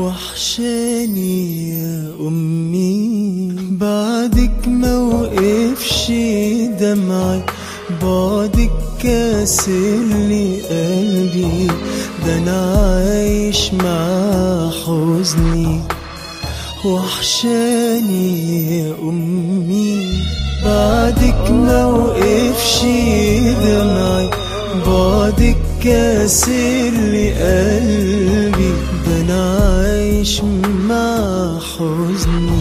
وحشاني يا أمي بعدك ما وقفش دمعي بعدك كاسر لي قلبي ده أنا عايش مع حزني وحشاني يا أمي بعدك ما وقفش دمعي بعدك كاسر لي قلبي ده أنا عايش مع حزني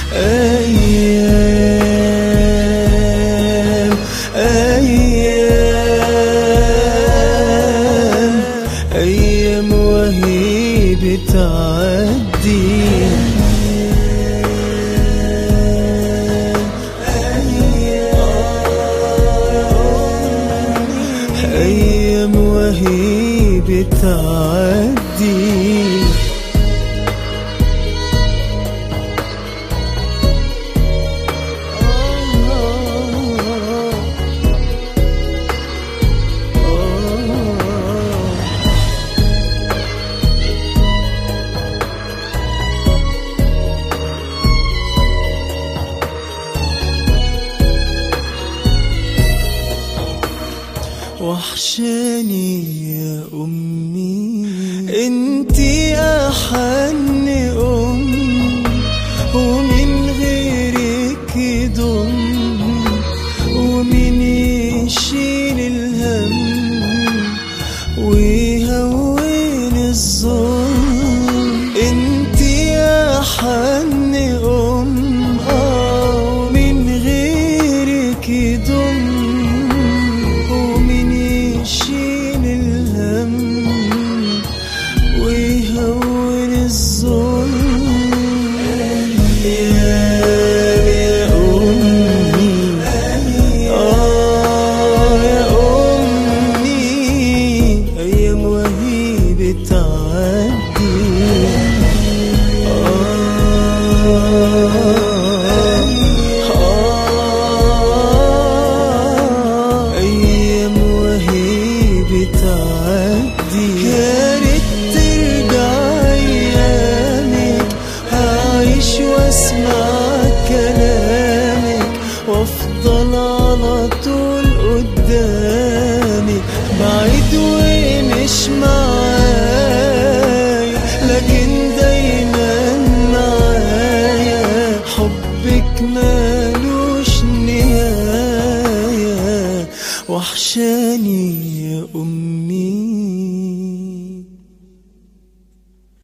أيام أيام أيام وهي بتعدي أيام وهي بتعدي وحشاني يا أمي انتي أحن أم ومن غيرك يضم ومن يشيل الهم ويهون الظلم انتي أحن أم آه ومن غيرك يضم ومن يشيل الهم ويهون الظلم يا يا أمي آه يا أمي أيام وهي بتعدي أيام وهي بتعدي يا ريت ترجع أيامك أعيش وأسمع كلامك وأفضل على طول قدامك بعيد ومش معايا لكن دايما معايا حبك مالوش نهاية وحشاني يا أمي